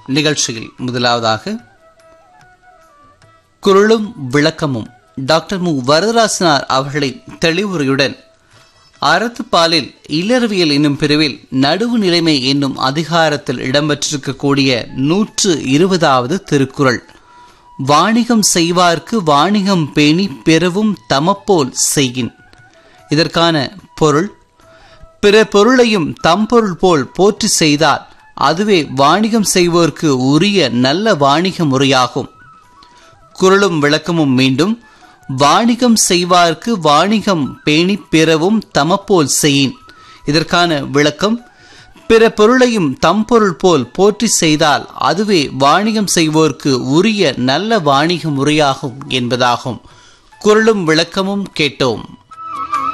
நிகழ்ச்சியில் முதலாவதாக குரலும் விளக்கமும் டாக்டர் மு வரதராசனார் அவர்களின் தெளிவுரையுடன் அறத்துப்பாலில் இல்லறவியல் என்னும் பிரிவில் நடுவு நிலைமை என்னும் அதிகாரத்தில் இடம்பெற்றிருக்கக்கூடிய நூற்று இருபதாவது திருக்குறள் வாணிகம் செய்வார்க்கு வாணிகம் பேணி பெறவும் தமப்போல் செய்கின் இதற்கான பொருள் பிற பொருளையும் தம்பொருள் போல் போற்றி செய்தால் அதுவே வாணிகம் செய்வோர்க்கு உரிய நல்ல வாணிக முறையாகும் குரலும் விளக்கமும் மீண்டும் வாணிகம் செய்வார்க்கு வாணிகம் பேணி பெறவும் தமப்போல் செய்யின் இதற்கான விளக்கம் பிற பொருளையும் தம்பொருள் போல் போற்றி செய்தால் அதுவே வாணிகம் செய்வோர்க்கு உரிய நல்ல வாணிக முறையாகும் என்பதாகும் குரலும் விளக்கமும் கேட்டோம்